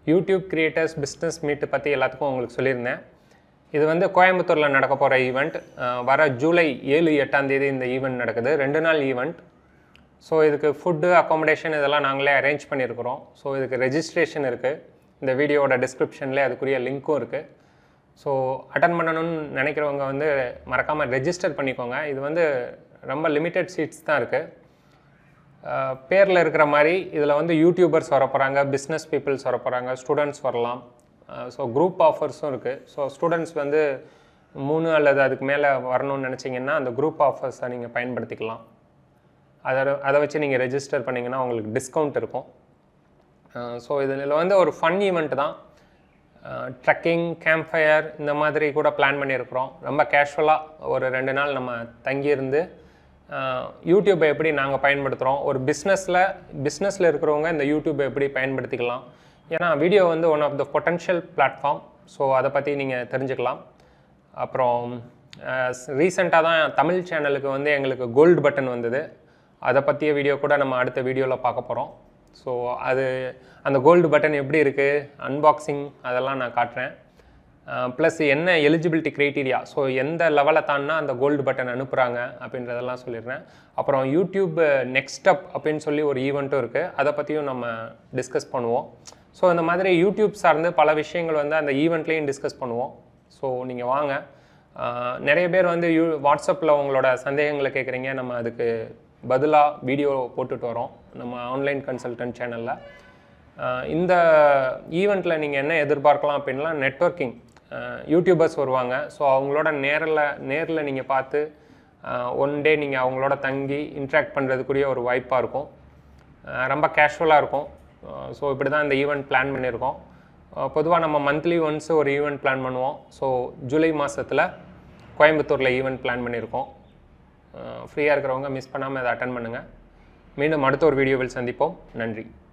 YouTube creators business மீட்டு பற்றி எல்லாத்துக்கும் உங்களுக்கு சொல்லியிருந்தேன் இது வந்து கோயம்புத்தூரில் நடக்க போகிற ஈவெண்ட் வர ஜூலை ஏழு எட்டாம் தேதி இந்த ஈவெண்ட் நடக்குது ரெண்டு நாள் ஈவெண்ட் ஸோ இதுக்கு ஃபுட்டு அக்காமடேஷன் இதெல்லாம் நாங்களே அரேஞ்ச் பண்ணியிருக்கிறோம் ஸோ இதுக்கு ரெஜிஸ்ட்ரேஷன் இருக்குது இந்த வீடியோவோட டிஸ்கிரிப்ஷனில் அதுக்குரிய லிங்க்கும் இருக்குது ஸோ அட்டன் பண்ணணும்னு நினைக்கிறவங்க வந்து மறக்காமல் ரெஜிஸ்டர் பண்ணிக்கோங்க இது வந்து ரொம்ப லிமிட்டட் சீட்ஸ் தான் இருக்குது பேரில் இருக்கிற மாதிரி இதில் வந்து யூடியூபர்ஸ் வர போகிறாங்க பிஸ்னஸ் பீப்புள்ஸ் வர போகிறாங்க ஸ்டூடெண்ட்ஸ் வரலாம் ஸோ குரூப் ஆஃபர்ஸும் இருக்குது ஸோ ஸ்டூடெண்ட்ஸ் வந்து மூணு அல்லது அதுக்கு மேலே வரணும்னு நினச்சிங்கன்னா அந்த குரூப் ஆஃபர்ஸை நீங்கள் பயன்படுத்திக்கலாம் அதை அதை வச்சு நீங்கள் ரெஜிஸ்டர் பண்ணிங்கன்னா உங்களுக்கு டிஸ்கவுண்ட் இருக்கும் ஸோ இதில் வந்து ஒரு ஃபன் ஈவெண்ட் தான் ட்ரக்கிங் கேம்ப் ஃபயர் இந்த மாதிரி கூட பிளான் பண்ணியிருக்கிறோம் ரொம்ப கேஷுவலாக ஒரு ரெண்டு நாள் நம்ம தங்கியிருந்து யூடியூப்பை எப்படி நாங்கள் பயன்படுத்துகிறோம் ஒரு பிஸ்னஸில் பிஸ்னஸில் இருக்கிறவங்க இந்த யூடியூப்பை எப்படி பயன்படுத்திக்கலாம் ஏன்னா வீடியோ வந்து one of the potential platform so அதை பற்றி நீங்கள் தெரிஞ்சுக்கலாம் அப்புறம் ரீசெண்டாக தான் தமிழ் சேனலுக்கு வந்து எங்களுக்கு கோல்டு பட்டன் வந்தது அதை பற்றிய வீடியோ கூட நம்ம அடுத்த வீடியோவில் பார்க்க போகிறோம் ஸோ அது அந்த கோல்டு பட்டன் எப்படி இருக்குது அன்பாக்சிங் அதெல்லாம் நான் காட்டுறேன் ப்ளஸ் என்ன எலிஜிபிலிட்டி க்ரைட்டீரியா ஸோ எந்த லெவலை தாண்டினா அந்த கோல்டு பட்டன் அனுப்புகிறாங்க அப்படின்றதெல்லாம் சொல்லிடுறேன் அப்புறம் யூடியூப் நெக்ஸ்ட் அப் அப்படின்னு சொல்லி ஒரு ஈவெண்ட்டும் இருக்குது அதை பற்றியும் நம்ம டிஸ்கஸ் பண்ணுவோம் ஸோ இந்த மாதிரி யூடியூப் சார்ந்து பல விஷயங்கள் வந்து அந்த ஈவெண்ட்லேயும் டிஸ்கஸ் பண்ணுவோம் ஸோ நீங்கள் வாங்க நிறைய பேர் வந்து யூ வாட்ஸ்அப்பில் உங்களோட சந்தேகங்களை கேட்குறீங்க நம்ம அதுக்கு பதிலாக வீடியோ போட்டுட்டு வரோம் நம்ம ஆன்லைன் கன்சல்டன்ட் சேனலில் இந்த ஈவெண்ட்டில் நீங்கள் என்ன எதிர்பார்க்கலாம் அப்படின்னா நெட்ஒர்க்கிங் யூடியூபர்ஸ் வருவாங்க ஸோ அவங்களோட நேரில் நேரில் நீங்கள் பார்த்து ஒன் டே நீங்கள் அவங்களோட தங்கி இன்ட்ராக்ட் பண்ணுறதுக்குரிய ஒரு வாய்ப்பாக இருக்கும் ரொம்ப கேஷுவலாக இருக்கும் ஸோ இப்படி தான் இந்த ஈவெண்ட் பிளான் பண்ணியிருக்கோம் பொதுவாக நம்ம மந்த்லி ஒன்ஸ் ஒரு ஈவெண்ட் பிளான் பண்ணுவோம் ஸோ ஜூலை மாதத்தில் கோயம்புத்தூரில் ஈவெண்ட் பிளான் பண்ணியிருக்கோம் ஃப்ரீயாக இருக்கிறவங்க மிஸ் பண்ணாமல் அதை அட்டன் பண்ணுங்கள் மீண்டும் அடுத்த ஒரு வீடியோவில் சந்திப்போம் நன்றி